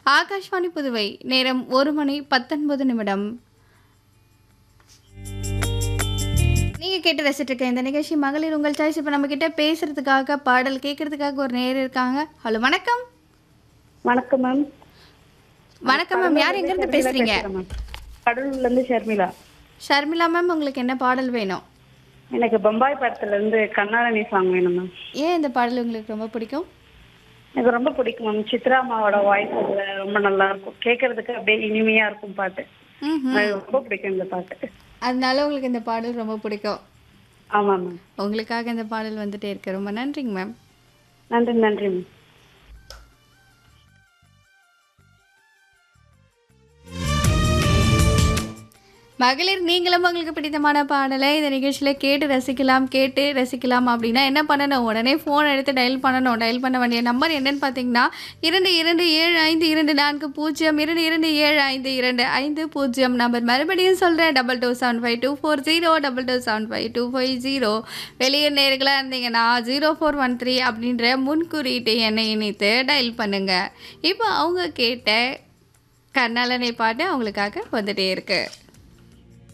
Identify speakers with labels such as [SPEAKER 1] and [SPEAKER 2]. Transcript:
[SPEAKER 1] ஆகாஷ்வாணி புதுவை நேரம் ஒரு மணி பத்தொன்பது நிமிடம் நீங்கள் கேட்டு ரசிட்டு இருக்க இந்த நிகழ்ச்சி மகளிர் உங்கள் சாய்ஸ் இப்போ நம்ம கிட்ட பேசுறதுக்காக பாடல் கேட்கறதுக்காக ஒரு நேர் இருக்காங்க ஹலோ வணக்கம்
[SPEAKER 2] வணக்கம் மேம்
[SPEAKER 1] வணக்கம் மேம் யார் எங்கேருந்து பேசுறீங்க
[SPEAKER 2] கடலூர்ல இருந்து ஷர்மிளா
[SPEAKER 1] ஷர்மிளா மேம் உங்களுக்கு என்ன பாடல் வேணும்
[SPEAKER 2] எனக்கு பம்பாய் படத்துல இருந்து கண்ணாரணி சாங் வேணும் மேம்
[SPEAKER 1] ஏன் இந்த பாடல் உங்களுக்கு ரொம்ப பிடிக்கும்
[SPEAKER 2] எனக்கு ரொம்ப பிடிக்கும் மேம் சித்ரா அம்மாவோட வாய்ஸ் அதுல ரொம்ப நல்லா இருக்கும் கேட்கறதுக்கு அப்படியே இனிமையா இருக்கும் பாட்டு
[SPEAKER 1] ம்
[SPEAKER 2] எனக்கு ரொம்ப பிடிக்கும் இந்த பாட்டு
[SPEAKER 1] அதனால உங்களுக்கு இந்த பாடல் ரொம்ப பிடிக்கும்
[SPEAKER 2] ஆமா மேம்
[SPEAKER 1] உங்களுக்காக இந்த பாடல் வந்துட்டே இருக்கு ரொம்ப நன்றிங்க மேம்
[SPEAKER 2] நன்றி நன்றி மேம்
[SPEAKER 1] மகளிர் நீங்களும் உங்களுக்கு பிடித்தமான பாடலை இந்த நிகழ்ச்சியில் கேட்டு ரசிக்கலாம் கேட்டு ரசிக்கலாம் அப்படின்னா என்ன பண்ணணும் உடனே ஃபோன் எடுத்து டயல் பண்ணணும் டயல் பண்ண வேண்டிய நம்பர் என்னன்னு பார்த்தீங்கன்னா இரண்டு இரண்டு ஏழு ஐந்து இரண்டு நான்கு பூஜ்ஜியம் இரண்டு இரண்டு ஏழு ஐந்து இரண்டு ஐந்து பூஜ்ஜியம் நம்பர் மறுபடியும் சொல்கிறேன் double two seven five two four zero double two seven five two five zero வெளியே நேர்களாக இருந்தீங்கன்னா ஜீரோ ஃபோர் ஒன் த்ரீ அப்படின்ற முன்குறியீட்டு எண்ணை இணைத்து டயல் பண்ணுங்கள் இப்போ அவங்க கேட்ட கர்நாலனை பாட்டு அவங்களுக்காக வந்துட்டே இருக்கு